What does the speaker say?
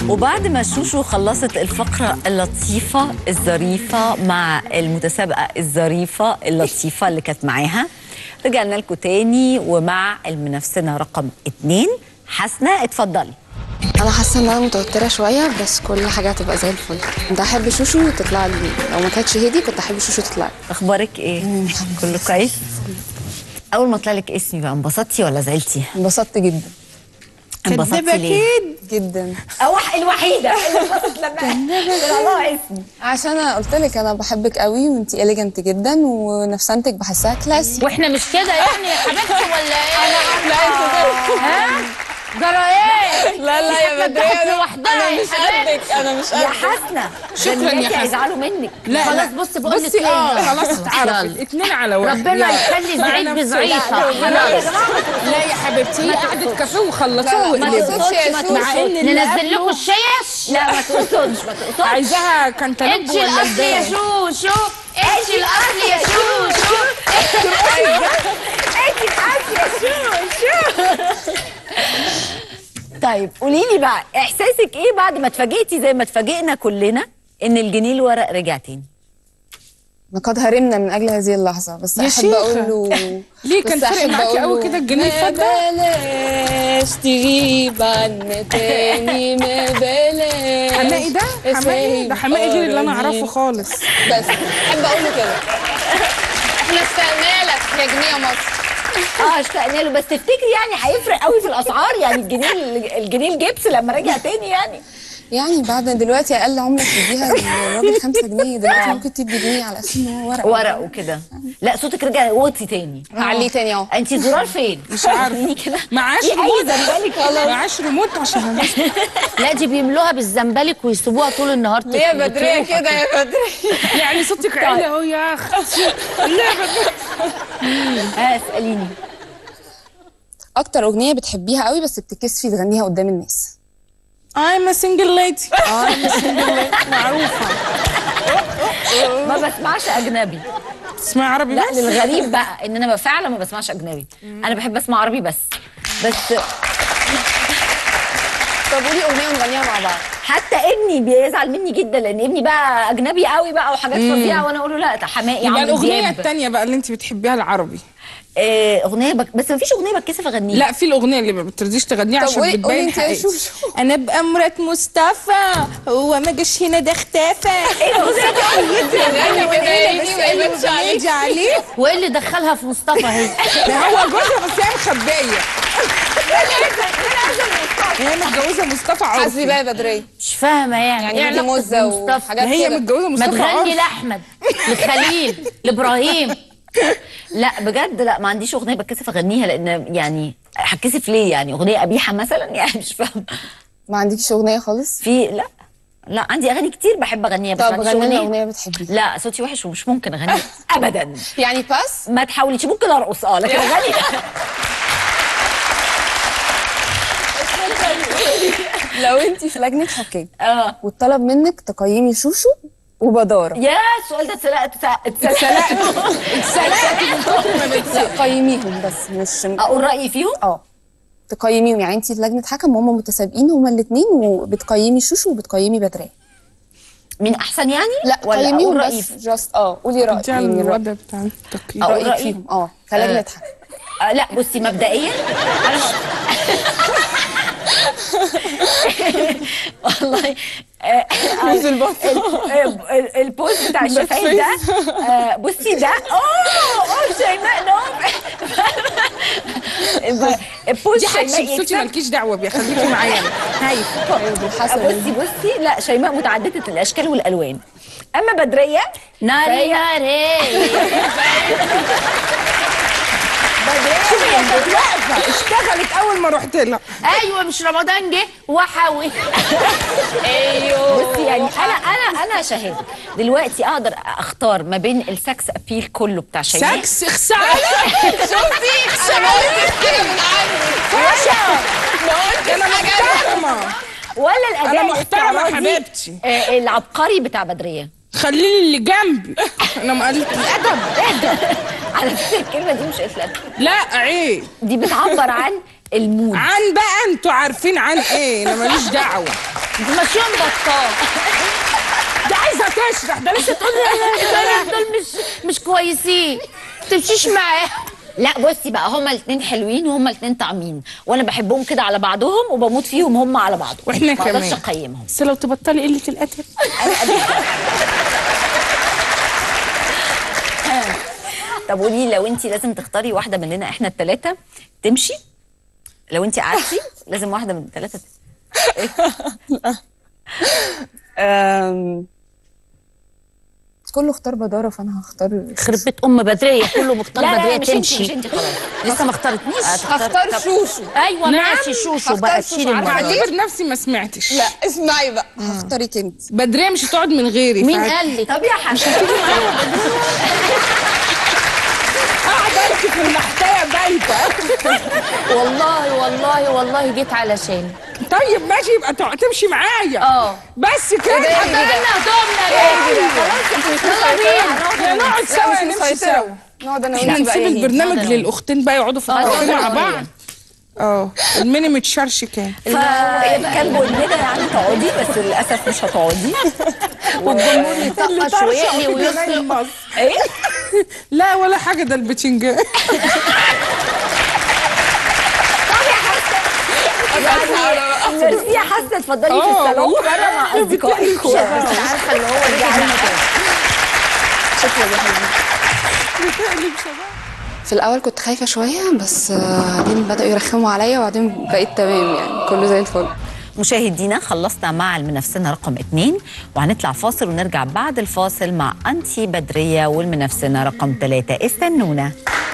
وبعد ما شوشو خلصت الفقرة اللطيفة الظريفة مع المتسابقة الظريفة اللطيفة اللي كانت معاها رجعنا لكم تاني ومع المنافسة رقم اتنين حسنة اتفضلي انا حاسه ان انا متوتره شويه بس كل حاجه هتبقى زي الفل كنت احب شوشو تطلع لي لو ما كانتش هدي كنت احب شوشو تطلع لي اخبارك ايه؟ كله كويس؟ اول ما طلع لك اسمي بقى انبسطتي ولا زعلتي؟ انبسطت جدا انبسطتي ليه؟ جدا أو الوحيدة اللي انبسطت لما طلع لها اسمي عشان انا قلت لك انا بحبك قوي وانتي اليجنت جدا ونفسانتك بحسها كلاسي واحنا مش كده يعني يا حبيبتي ولا ايه؟ لا انت ها؟ جرى ايه؟ لا لا يا بدرية انا لوحدها انا يا مش حبيبتي. قدك انا مش يا قدك حسنة شكراً يا جميلاتي حسنة. هيزعلوا منك لا خلاص لا. بصي بقول لك بصي ايه اه خلاص يلا. اتعرفت اتنين على واحد ربنا يلا. يخلي مع زعيد نفسك. بزعيفه لا، خلاص لا يا حبيبتي هي قعدت كافيه وخلصوه ما وقلبوا. تقصدش يا ما شوشو مع ان اللي ننزل لكم الشيش لا ما تقصدش ما تقصدش عايزاها كانتالوب انت ولا الاصل يا الدال؟ شوشو انت الاصل يا شوشو طيب قولي لي بقى احساسك ايه بعد ما اتفاجئتي زي ما اتفاجئنا كلنا ان الجنيه الورق رجع تاني لقد هرمنا من اجل هذه اللحظه بس يا احب شيخة. اقول له ليه كان بس فارق أحب معاكي أقول قوي له كده الجنيه ما الفضة؟ بلاش تغيب عنا تاني ما بلاش حماقي ده حماقي ده حماقي غير اللي انا اسمعي اعرفه خالص بس احب اقول له كده احنا اشتقنا لك يا جنيه مصر اه اشتقنا له بس تفتكري يعني هيفرق قوي في الاسعار يعني الجنيه الجنيه الجبس لما رجع تاني يعني يعني بعد دلوقتي اقل عمله تديها للراجل 5 جنيه دلوقتي ممكن تدي جنيه على اساس ان هو ورق ورق وكده لا صوتك رجع وطي تاني هعليه تاني اهو انت زرار فين مش عارفه وريني كده معاش ايه ريموت عايزه بالك والله معاش ريموت عشان لا دي بيملوها بالزنبلك ويسيبوها طول النهار ليه يا بدريه كده يا بدريه يعني صوتك عالي اهو يا اختي ها اساليني اكتر اغنيه بتحبيها قوي بس بتكسفي تغنيها قدام الناس I'm a single lady I'm a single lady معروفة ما بسمعش اجنبي تسمعي عربي لا بس؟ للغريب بقى ان انا فعلا ما بسمعش اجنبي انا بحب اسمع عربي بس بس طب قولي اغنيه ونغنيها مع بعض حتى ابني بيزعل مني جدا لان ابني بقى اجنبي قوي بقى وحاجات فظيعه وانا اقول له لا ده حماقي يبقى عمرو الأغنية دياب التانية بقى اللي أنت بتحبيها العربي آه، اغنيه بك... بس ما فيش اغنيه بتكسف اغنيها لا في الأغنية اللي ما بترضيش تغنيها طب عشان قولي- قولي بتبين انت يا حقيقتي شوشو. أنا أبقى مرات مصطفى هو ما جاش هنا ده اختفى ايه يجي عليه وايه اللي دخلها في مصطفى هي ده هو جوزها بس هي مخبية هي متجوزة مصطفى حسبي عرفي بقى يا بدريه مش فاهمة يعني يعني ايه دي علاقتك مزه بمصطفى وحاجات هي كده متجوزة ما مصطفى تغني عرفي لاحمد لخليل لابراهيم لا بجد لا ما عنديش اغنيه بتكسف اغنيها لان يعني هتكسف ليه يعني اغنيه قبيحه مثلا يعني مش فاهمه ما عندكيش اغنيه خالص في لا لا عندي اغاني كتير بحب اغنيها بس ما طب عنديش غني لنا اغنيه اغنيه بتحبيها لا صوتي وحش ومش ممكن اغني ابدا يعني باس ما تحاوليش ممكن ارقص اه لكن اغني لو انت في لجنه حكام اه واتطلب منك تقيمي شوشو وبداره يا السؤال ده اتسلقت اتسلقت اتسلقت من كتر ما بتسلق قيميهم بس مش اقول رايي فيهم اه تقيميهم يعني انت لجنه حكم هم متسابقين هما الاثنين وبتقيمي شوشو وبتقيمي بدريه من احسن يعني لا ولا قيميهم اقول رايي بس جاست اه قولي رايك دي يعني رأيك- الوضع بتاع التقييم أقول رايك رأيي؟ فيهم اه كلجنه حكم آه لا بصي مبدئيا انا والله آه، بوز البطة. ال- ال- البوز بتاع الشفايف ده آه، بصي ده اوه اوه شيماء نوم البوز دي حاجة شيماء بصوتي يكسب. مالكيش دعوة بيها خليكي معايا أنا. هايف بالحسب بصي بصي لا شيماء متعدده الاشكال والالوان اما بدريه ناري ناري بدريه هي كانت واقفه اشتغلت أول ما رحت لها ايوه مش رمضان جه وحوي بصي يعني انا انا انا شهاده دلوقتي اقدر اختار ما بين السكس ابيل كله بتاع شيماء سكس اخسى عليك شفتي انا قلت حاجه من عندي أنا محترمة ولا الاداء أنا محترمة الاستعراضي، حبيبتي. آه العبقري بتاع بدريه خليني اللي جنبي أنا ما قلت الأدب على فكره الكلمه دي مش قلت لا عيب دي بتعبر عن المود عن بقى انتوا عارفين عن ايه انا ماليش دعوه ماشيين بطال ده عايزه تشرح ده لسه تقول لي دول دول مش مش كويسين تمشيش معاهم لا بصي بقى هما الاثنين حلوين وهما الاثنين طعمين وانا بحبهم كده على بعضهم وبموت فيهم هم على بعضهم واحنا ما اقدرش كمان. اقيمهم بس لو تبطلي قله الادب طب قولي لو انت لازم تختاري واحده مننا احنا الثلاثه تمشي لو انت قعدتي لازم واحده من الثلاثه أم... كله اختار بدارة فانا هختار خرب بيت ام بدريه كله مختار لا بدريه لا مش انت تمشي مش انت خلاص لسه ما اختارتنيش هختار شوشو ايوه ماشي شوشو بقى هختار تشيل شوشو. الموضوع هعتبر نفسي ما سمعتش لا اسمعي بقى هختارك انت بدريه مش هتقعد من غيري مين فهت- قال لك طب يا حبيبي قاعده انت في المحتايه بايته والله والله والله جيت علشان طيب ماشي يبقى تع- تمشي معايا اه بس كده حضرنا هدومنا ليه يا نقعد سوا يا نمشي سوا نقعد انا احنا وانت بقى نسيب يا هيدي. البرنامج للاختين بقى يقعدوا في الكافيه مع بعض اه الميني متشرش كام فكان بقول يعني تقعدي بس للاسف مش هتقعدي والجمهور يطقش ويقلي ويسلق ويسلق ايه لا ولا حاجه ده البتنجان يعني ميرسي يا حسن اتفضلي في آه، الصالون والله. بره مع اصدقائك مش عارفه اللي هو رجع لنا تاني شكرا يا حبيبي في الاول كنت خايفه شويه بس آه، بعدين بداوا يرخموا عليا وبعدين بقيت تمام يعني كله زي الفل مشاهدينا خلصنا مع المنافسنا رقم اتنين وهنطلع فاصل ونرجع بعد الفاصل مع أنتي بدرية والمنافسنا رقم ثلاثة استنونا